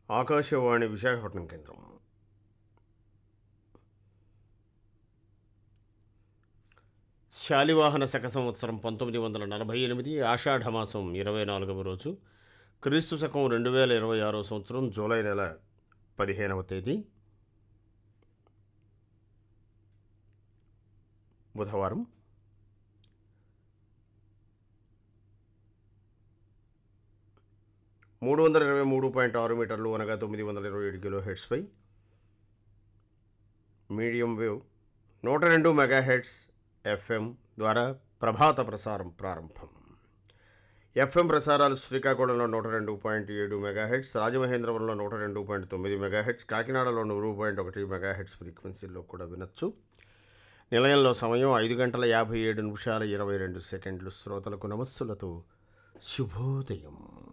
ఆకాశవాణి విశాఖపట్నం కేంద్రం శాలివాహన శక సంవత్సరం పంతొమ్మిది వందల నలభై ఎనిమిది ఆషాఢమాసం ఇరవై నాలుగవ రోజు క్రీస్తు శకం రెండు వేల ఇరవై ఆరో సంవత్సరం జూలై నెల పదిహేనవ తేదీ బుధవారం మూడు వందల ఇరవై మూడు పాయింట్ ఆరు మీటర్లు అనగా తొమ్మిది వందల ఇరవై ఏడు కిలో హెడ్స్పై మీడియం వేవ్ నూట రెండు మెగా హెడ్స్ ఎఫ్ఎం ద్వారా ప్రభాత ప్రసారం ప్రారంభం ఎఫ్ఎం ప్రసారాలు శ్రీకాకుళంలో నూట రెండు పాయింట్ ఏడు మెగా హెడ్స్ రాజమహేంద్రవరంలో నూట రెండు పాయింట్ తొమ్మిది మెగా హెడ్స్ కాకినాడలో నూరు పాయింట్ ఒకటి మెగా హెడ్స్ ఫ్రీక్వెన్సీలో కూడా వినొచ్చు నిలయంలో సమయం ఐదు గంటల యాభై ఏడు నిమిషాల ఇరవై రెండు సెకండ్లు శ్రోతలకు నమస్సులతో శుభోదయం